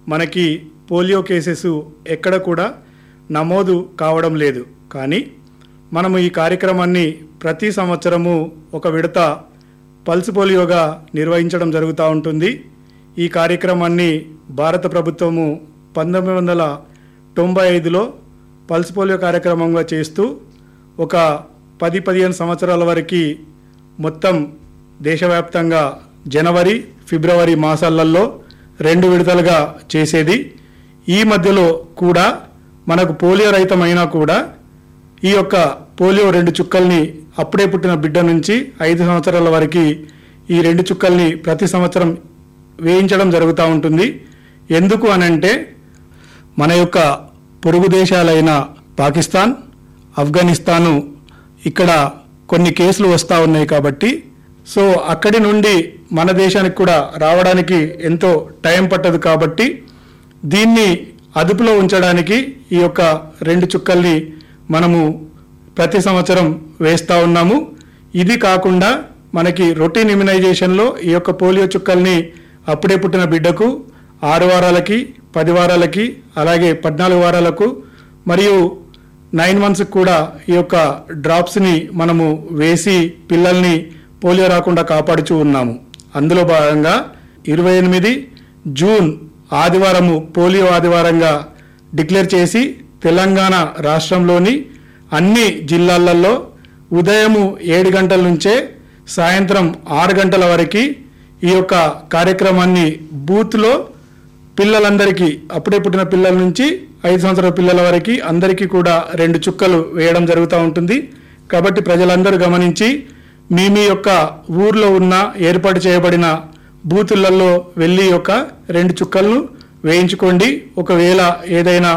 మనకి polio cases ఎక్కడ కూడా నమోదు కావడం లేదు కానీ మనము ఈ కార్యక్రమాన్ని ప్రతి సంవత్సరము ఒక విడత పల్స్ పోలియోగా నిర్వహించడం జరుగుతూ ఉంటుంది ఈ కార్యక్రమాన్ని భారత ప్రభుత్వము పంతొమ్మిది వందల తొంభై ఐదులో పల్స్ పోలియో కార్యక్రమంగా చేస్తూ ఒక పది పదిహేను సంవత్సరాల వరకు మొత్తం దేశవ్యాప్తంగా జనవరి ఫిబ్రవరి మాసాలలో రెండు విడతలుగా చేసేది ఈ మధ్యలో కూడా మనకు పోలియో రహితమైనా కూడా ఈ యొక్క పోలియో రెండు చుక్కల్ని అప్పుడే పుట్టిన బిడ్డ నుంచి ఐదు సంవత్సరాల వరకు ఈ రెండు చుక్కల్ని ప్రతి సంవత్సరం వేయించడం జరుగుతూ ఉంటుంది ఎందుకు అనంటే మన యొక్క పొరుగు దేశాలైన పాకిస్తాన్ ఆఫ్ఘనిస్తాను ఇక్కడ కొన్ని కేసులు వస్తూ ఉన్నాయి కాబట్టి సో అక్కడి నుండి మన దేశానికి కూడా రావడానికి ఎంతో టైం పట్టదు కాబట్టి దీన్ని అదుపులో ఉంచడానికి ఈ యొక్క రెండు చుక్కల్ని మనము ప్రతి సంవత్సరం వేస్తూ ఉన్నాము ఇది కాకుండా మనకి రొటీన్ ఇమ్యునైజేషన్లో ఈ యొక్క పోలియో చుక్కల్ని అప్పుడే పుట్టిన బిడ్డకు ఆరు వారాలకి పది వారాలకి అలాగే పద్నాలుగు వారాలకు మరియు నైన్ మంత్స్కి కూడా ఈ యొక్క డ్రాప్స్ని మనము వేసి పిల్లల్ని పోలియో రాకుండా కాపాడుచూ ఉన్నాము అందులో భాగంగా ఇరవై ఎనిమిది జూన్ ఆదివారము పోలియో ఆదివారంగా డిక్లేర్ చేసి తెలంగాణ రాష్ట్రంలోని అన్ని జిల్లాలలో ఉదయము ఏడు గంటల నుంచే సాయంత్రం ఆరు గంటల వరకు ఈ యొక్క కార్యక్రమాన్ని బూత్లో పిల్లలందరికీ అప్పుడే పుట్టిన పిల్లల నుంచి ఐదు సంవత్సరాల పిల్లల వరకు అందరికీ కూడా రెండు చుక్కలు వేయడం జరుగుతూ ఉంటుంది కాబట్టి ప్రజలందరూ గమనించి మీ మీ యొక్క ఊర్లో ఉన్న ఏర్పాటు చేయబడిన బూతులలో వెళ్ళి యొక్క రెండు చుక్కలను వేయించుకోండి ఒకవేళ ఏదైనా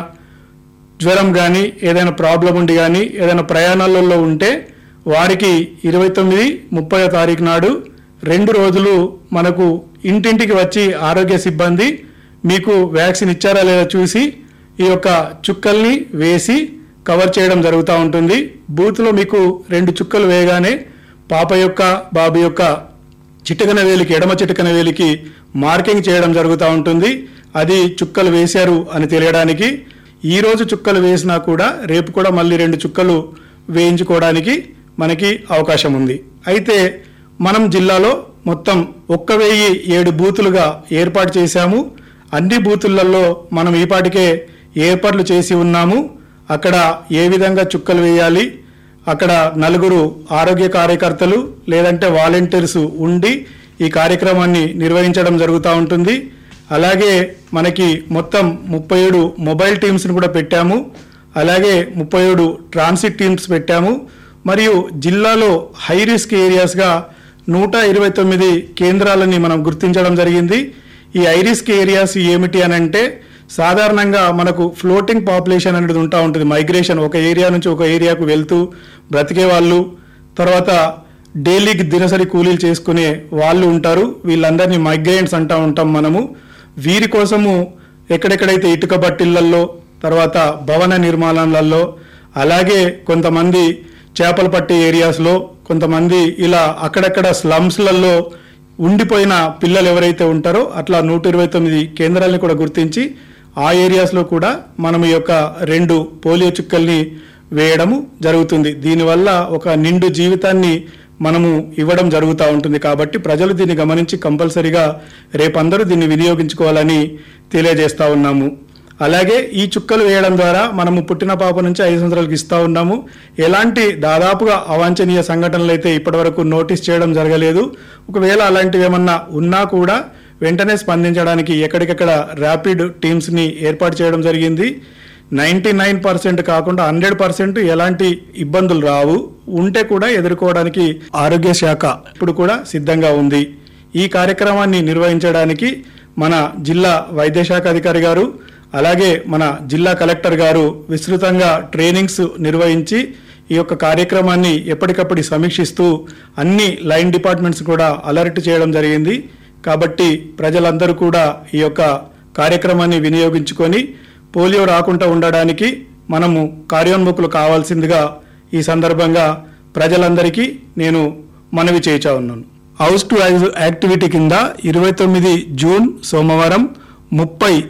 జ్వరం కానీ ఏదైనా ప్రాబ్లం ఉండి కానీ ఏదైనా ప్రయాణాలలో ఉంటే వారికి ఇరవై తొమ్మిది ముప్పై తారీఖు నాడు రెండు రోజులు మనకు ఇంటింటికి వచ్చి ఆరోగ్య సిబ్బంది మీకు వ్యాక్సిన్ ఇచ్చారా లేదా చూసి ఈ యొక్క చుక్కల్ని వేసి కవర్ చేయడం జరుగుతూ ఉంటుంది బూత్లో మీకు రెండు చుక్కలు వేయగానే పాప యొక్క బాబు యొక్క చిటికన వేలికి ఎడమ చిటికన వేలికి మార్కింగ్ చేయడం జరుగుతూ ఉంటుంది అది చుక్కలు వేశారు అని తెలియడానికి ఈ రోజు చుక్కలు వేసినా కూడా రేపు కూడా మళ్ళీ రెండు చుక్కలు వేయించుకోవడానికి మనకి అవకాశం ఉంది అయితే మనం జిల్లాలో మొత్తం ఒక్క వెయ్యి ఏడు బూతులుగా ఏర్పాటు చేశాము అన్ని బూతులలో మనం ఈపాటికే ఏర్పాట్లు చేసి ఉన్నాము అక్కడ ఏ విధంగా చుక్కలు వేయాలి అక్కడ నలుగురు ఆరోగ్య కార్యకర్తలు లేదంటే వాలంటీర్స్ ఉండి ఈ కార్యక్రమాన్ని నిర్వహించడం జరుగుతూ ఉంటుంది అలాగే మనకి మొత్తం ముప్పై ఏడు మొబైల్ టీమ్స్ని కూడా పెట్టాము అలాగే ముప్పై ఏడు ట్రాన్సిట్ టీమ్స్ పెట్టాము మరియు జిల్లాలో హై రిస్క్ ఏరియాస్గా నూట ఇరవై తొమ్మిది కేంద్రాలని మనం గుర్తించడం జరిగింది ఈ హై రిస్క్ ఏరియాస్ ఏమిటి అని అంటే సాధారణంగా మనకు ఫ్లోటింగ్ పాపులేషన్ అనేది ఉంటా ఉంటుంది మైగ్రేషన్ ఒక ఏరియా నుంచి ఒక ఏరియాకు వెళ్తూ బ్రతికే వాళ్ళు తర్వాత డైలీకి దినసరి కూలీలు చేసుకునే వాళ్ళు ఉంటారు వీళ్ళందరినీ మైగ్రేంట్స్ అంటూ ఉంటాం మనము వీరి కోసము ఎక్కడెక్కడైతే ఇటుక బట్టిళ్లల్లో తర్వాత భవన నిర్మాణాలలో అలాగే కొంతమంది చేపలు పట్టే ఏరియాస్లో కొంతమంది ఇలా అక్కడక్కడ స్లమ్స్లలో ఉండిపోయిన పిల్లలు ఎవరైతే ఉంటారో అట్లా నూట ఇరవై తొమ్మిది కేంద్రాలని కూడా గుర్తించి ఆ ఏరియాస్లో కూడా మనం ఈ యొక్క రెండు పోలియో చుక్కల్ని వేయడము జరుగుతుంది దీనివల్ల ఒక నిండు జీవితాన్ని మనము ఇవ్వడం జరుగుతూ ఉంటుంది కాబట్టి ప్రజలు దీన్ని గమనించి కంపల్సరిగా రేపందరూ దీన్ని వినియోగించుకోవాలని తెలియజేస్తా ఉన్నాము అలాగే ఈ చుక్కలు వేయడం ద్వారా మనము పుట్టిన పాప నుంచి ఐదు సంవత్సరాలకు ఇస్తా ఉన్నాము ఎలాంటి దాదాపుగా అవాంఛనీయ సంఘటనలు అయితే ఇప్పటివరకు నోటీస్ చేయడం జరగలేదు ఒకవేళ అలాంటివి ఏమన్నా ఉన్నా కూడా వెంటనే స్పందించడానికి ఎక్కడికెక్కడ ర్యాపిడ్ టీమ్స్ని ఏర్పాటు చేయడం జరిగింది నైంటీ నైన్ పర్సెంట్ కాకుండా హండ్రెడ్ పర్సెంట్ ఎలాంటి ఇబ్బందులు రావు ఉంటే కూడా ఎదుర్కోవడానికి ఆరోగ్య శాఖ ఇప్పుడు కూడా సిద్ధంగా ఉంది ఈ కార్యక్రమాన్ని నిర్వహించడానికి మన జిల్లా వైద్య శాఖ అధికారి గారు అలాగే మన జిల్లా కలెక్టర్ గారు విస్తృతంగా ట్రైనింగ్స్ నిర్వహించి ఈ యొక్క కార్యక్రమాన్ని ఎప్పటికప్పుడు సమీక్షిస్తూ అన్ని లైన్ డిపార్ట్మెంట్స్ కూడా అలర్ట్ చేయడం జరిగింది కాబట్టి ప్రజలందరూ కూడా ఈ యొక్క కార్యక్రమాన్ని వినియోగించుకొని పోలియో రాకుండా ఉండడానికి మనము కార్యోన్ముఖులు కావాల్సిందిగా ఈ సందర్భంగా ప్రజలందరికీ నేను మనవి చేయిచా ఉన్నాను హౌస్ టు హౌస్ యాక్టివిటీ కింద ఇరవై తొమ్మిది జూన్ సోమవారం ముప్పై